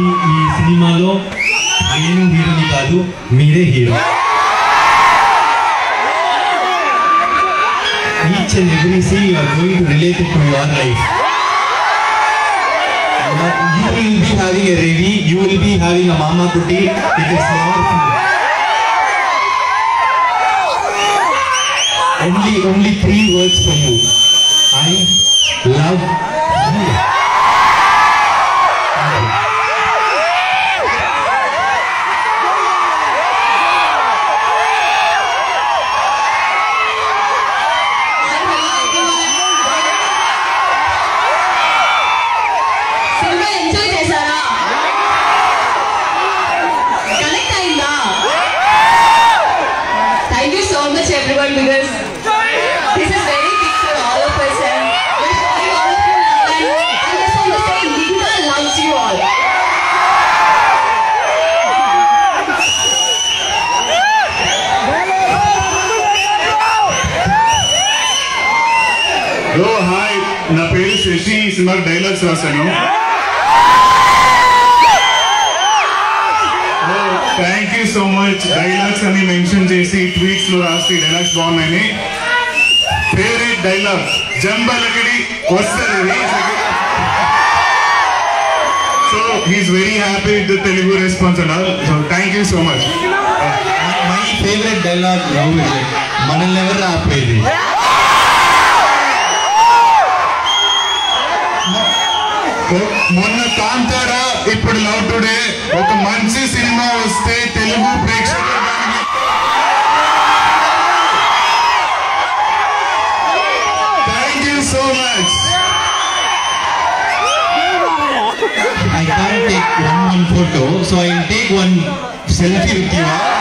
ఈ సినిమాలో నేను హీరోని కాదు మీరే hero each and every scene you are going to related to your life you will be having a Ravi, you will be having a Mama Kuti. It is your Only, only three words for you. I love you. Cinema enjoy చేశారా connect అయిందా thank you so much everyone because this is very big for all of us and we're showing all of you love and I just want to say Linda loves you all. Hello hi నా పేరు శశి ఈ సినిమాకి dialogues రాశాను thank you so much dialogues అని mention చేసి tweets లో రాసి dialogues బాగున్నాయని ఫేవరెట్ డైలాగ్ జంబలకడి వస్తుంది so he's very happy with the Telugu response and all so thank you so much my favourite dialogue love Vijay మనల్ని ఎవరు ఆపేది మొన్న కాంతారా ఇప్పుడు లవ్ టుడే ఒక మంచి సినిమా వస్తే తెలుగు ప్రేక్షకులు దానికి thank you so much I can't take one one photo, so I'll take one selfie with you.